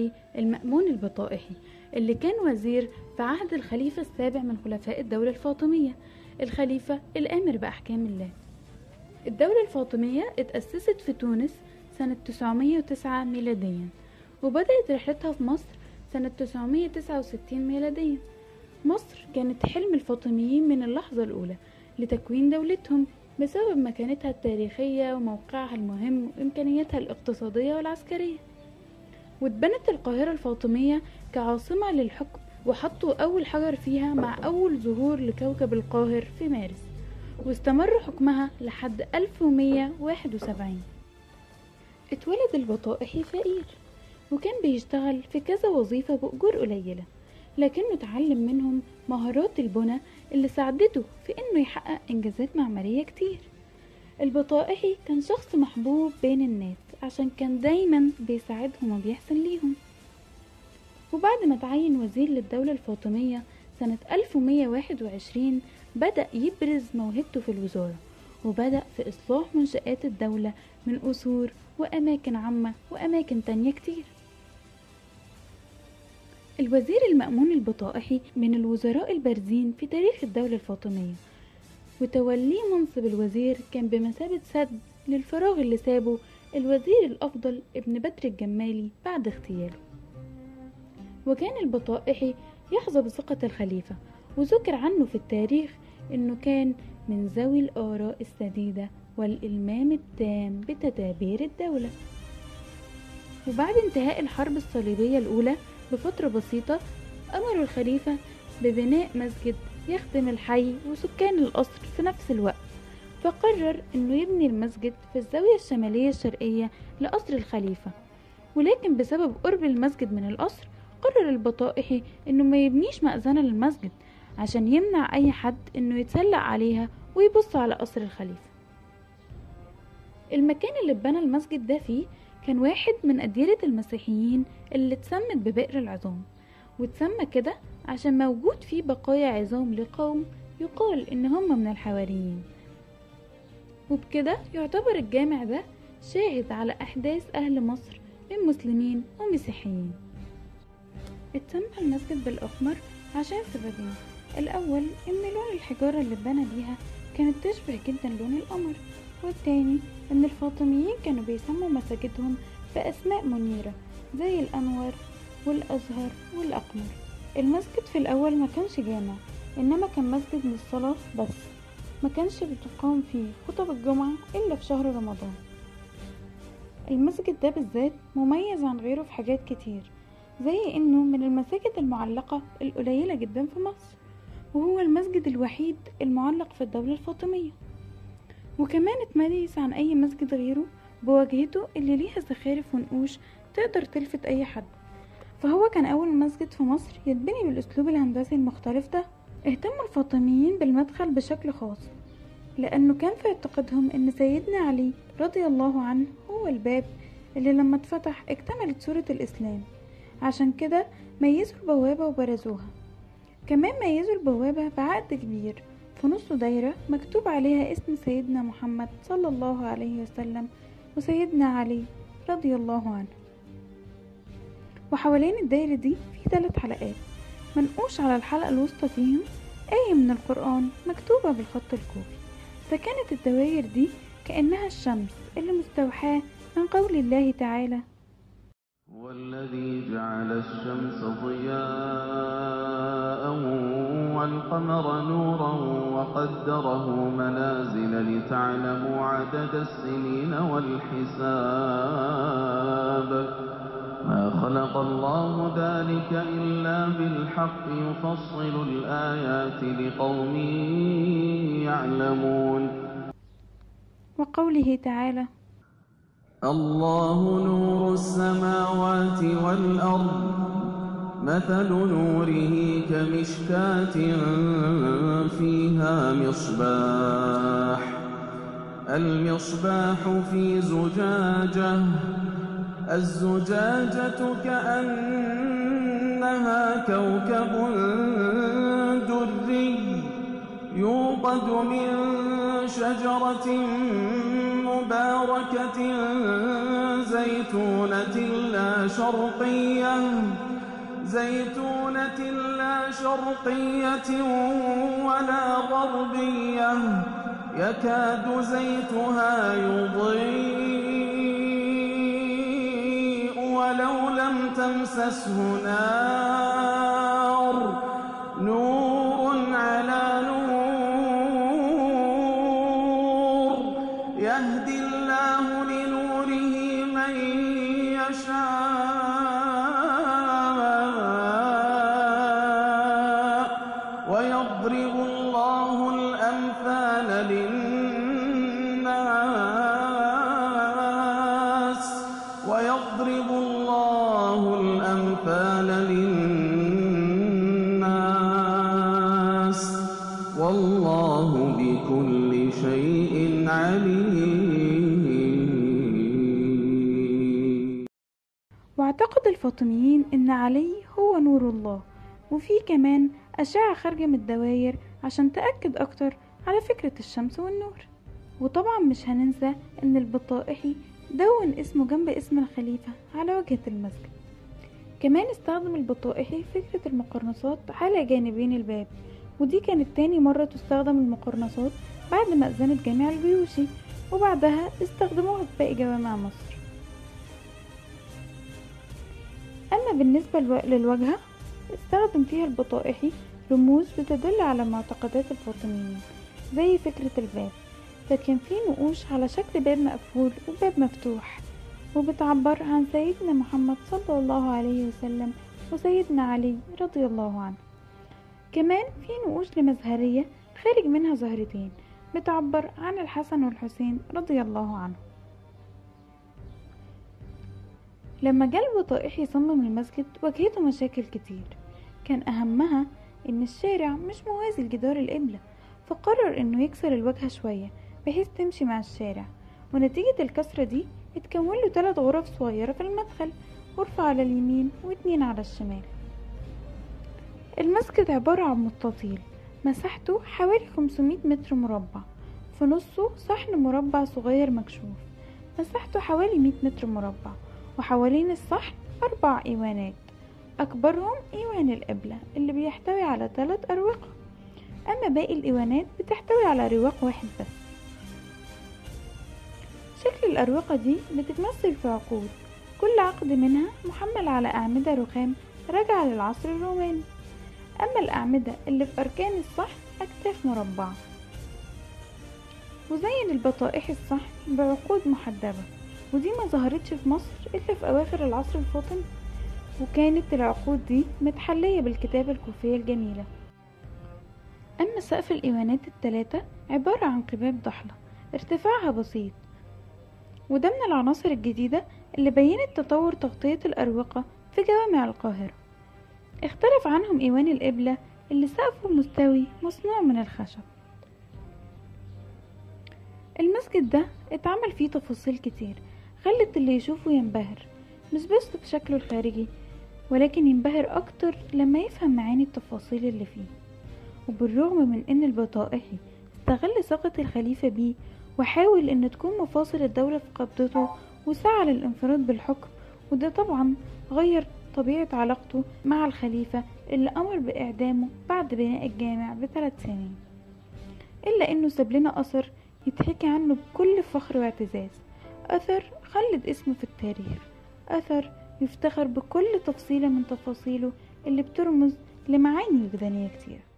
البطائحي المأمون البطائحي اللي كان وزير في عهد الخليفة السابع من خلفاء الدولة الفاطمية الخليفة الآمر بأحكام الله الدولة الفاطمية اتأسست في تونس سنة 909 ميلاديا وبدأت رحلتها في مصر سنة 969 ميلاديا مصر كانت حلم الفاطميين من اللحظة الأولى لتكوين دولتهم بسبب مكانتها التاريخية وموقعها المهم وإمكانياتها الاقتصادية والعسكرية واتبنت القاهرة الفاطمية كعاصمة للحكم وحطوا أول حجر فيها مع أول ظهور لكوكب القاهر في مارس واستمر حكمها لحد 1171 اتولد البطائحي فقير وكان بيشتغل في كذا وظيفة بأجور قليلة لكنه اتعلم منهم مهارات البنى اللي ساعدته في انه يحقق انجازات معمارية كتير البطائحي كان شخص محبوب بين الناس عشان كان دايما بيساعدهم وبيحسن ليهم وبعد ما تعين وزير للدولة الفاطمية سنة 1121 بدأ يبرز موهبته في الوزارة وبدأ في إصلاح منشآت الدولة من قصور وأماكن عامة وأماكن تانية كتير الوزير المأمون البطائحي من الوزراء البارزين في تاريخ الدولة الفاطمية وتوليه منصب الوزير كان بمثابة سد للفراغ اللي سابه الوزير الأفضل ابن بدر الجمالي بعد اغتياله وكان البطائحي يحظى بثقة الخليفة وذكر عنه في التاريخ انه كان من ذوي الآراء السديدة والإلمام التام بتدابير الدولة وبعد انتهاء الحرب الصليبية الأولى بفترة بسيطة أمر الخليفة ببناء مسجد يخدم الحي وسكان القصر في نفس الوقت فقرر انه يبني المسجد في الزاوية الشمالية الشرقية لقصر الخليفة ولكن بسبب قرب المسجد من القصر قرر البطائحي انه ما يبنيش مأذنة للمسجد عشان يمنع اي حد انه يتسلق عليها ويبص على قصر الخليفة المكان اللي اتبنى المسجد ده فيه كان واحد من أديرة المسيحيين اللي اتسمت ببئر العظام واتسمى كده عشان موجود فيه بقايا عظام لقوم يقال إن هم من الحواريين وبكده يعتبر الجامع ده شاهد على أحداث أهل مصر من مسلمين ومسيحيين اتسمى المسجد بالأحمر عشان سببين الأول إن لون الحجارة اللي اتبنى بيها كانت تشبه جدا لون القمر والتاني إن الفاطميين كانوا بيسموا مساجدهم بأسماء منيرة زي الأنور والأزهر والأقمر المسجد في الأول ما كانش جامع إنما كان مسجد للصلاة بس ما كانش بتقام فيه خطب الجمعة إلا في شهر رمضان المسجد ده بالذات مميز عن غيره في حاجات كتير زي إنه من المساجد المعلقة القليلة جدا في مصر وهو المسجد الوحيد المعلق في الدولة الفاطمية وكمان اتميز عن أي مسجد غيره بواجهته اللي ليها زخارف ونقوش تقدر تلفت أي حد فهو كان أول مسجد في مصر يتبني بالأسلوب الهندسي المختلف ده اهتم الفاطميين بالمدخل بشكل خاص لأنه كان في اعتقادهم أن سيدنا علي رضي الله عنه هو الباب اللي لما اتفتح اكتملت صورة الإسلام عشان كده ميزوا البوابة وبرزوها كمان ميزوا البوابة بعقد كبير في نصه دايرة مكتوب عليها اسم سيدنا محمد صلى الله عليه وسلم وسيدنا علي رضي الله عنه وحوالين الدايرة دي في ثلاث حلقات منقوش على الحلقة الوسطى فيهم آية من القرآن مكتوبة بالخط الكوفي فكانت الدواير دي كأنها الشمس اللي مستوحاة من قول الله تعالى هو الذي جعل الشمس ضياء والقمر نورا وقدره منازل لتعلموا عدد السنين والحساب ما خلق الله ذلك إلا بالحق يفصل الآيات لقوم يعلمون وقوله تعالى الله نور السماوات والأرض مثل نوره كمشكاة فيها مصباح المصباح في زجاجة الزجاجة كأنها كوكب دري يوقد من شجرة مباركة زيتونة لا لا شرقية زيتونة لا شرقية ولا غربية يكاد زيتها يضيء ولو لم تمسسه نار نور على نور يهدي الله لنوره من يشاء ويضرب الله الأمثال للناس ويضرب الله الأمثال للناس والله بكل شيء عليم واعتقد الفاطميين ان علي هو نور الله وفي كمان أشعة خارجة من الدواير عشان تأكد أكتر على فكرة الشمس والنور وطبعا مش هننسى ان البطائحي دون اسمه جنب اسم الخليفة على واجهة المسجد كمان استخدم البطائحي فكرة المقرنصات على جانبين الباب ودي كانت تاني مرة تستخدم المقرنصات بعد ما أذنت جامع البيوشي وبعدها استخدموها في باقي جوامع مصر أما بالنسبة للو- للواجهة استخدم فيها البطائحي رموز بتدل على معتقدات الفاطميين زي فكرة الباب فكان في نقوش على شكل باب مقفول وباب مفتوح وبتعبر عن سيدنا محمد صلى الله عليه وسلم وسيدنا علي رضي الله عنه كمان في نقوش لمزهرية خارج منها زهرتين بتعبر عن الحسن والحسين رضي الله عنهم لما جه البطائح يصمم المسجد واجهته مشاكل كتير كان أهمها إن الشارع مش موازي لجدار القبلة فقرر إنه يكسر الواجهة شوية بحيث تمشي مع الشارع ونتيجة الكسرة دي اتكون له تلات غرف صغيرة في المدخل غرفة على اليمين واتنين على الشمال المسجد عبارة عن مستطيل مساحته حوالي 500 متر مربع في نصه صحن مربع صغير مكشوف مساحته حوالي 100 متر مربع وحوالين الصحن أربع إيوانات أكبرهم إيوان القبلة اللي بيحتوي على ثلاث أروقة أما باقي الإيوانات بتحتوي على رواق واحد بس شكل الأروقة دي بتتمثل في عقود كل عقد منها محمل على أعمدة رخام راجعة للعصر الروماني أما الأعمدة اللي في أركان الصحن أكتاف مربعة وزين البطائح الصحن بعقود محدبة ودي ما ظهرتش في مصر إلا في أواخر العصر الفاطمي وكانت العقود دي متحلية بالكتابة الكوفية الجميلة أما سقف الإيوانات التلاتة عبارة عن قباب ضحلة ارتفاعها بسيط وده من العناصر الجديدة اللي بينت تطور تغطية الأروقة في جوامع القاهرة اختلف عنهم إيوان القبلة اللي سقفه مستوي مصنوع من الخشب المسجد ده اتعمل فيه تفاصيل كتير خلت اللي يشوفه ينبهر مش بس بشكله الخارجي ولكن ينبهر أكتر لما يفهم معاني التفاصيل اللي فيه وبالرغم من ان البطائحي استغل ثقة الخليفة بيه وحاول ان تكون مفاصل الدولة في قبضته وسعى للانفراد بالحكم وده طبعا غير طبيعة علاقته مع الخليفة اللي أمر بإعدامه بعد بناء الجامع بثلاث سنين إلا إنه ساب لنا أثر يتحكي عنه بكل فخر واعتزاز أثر خلد اسمه في التاريخ أثر يفتخر بكل تفصيلة من تفاصيله اللي بترمز لمعاني وجدانية كتير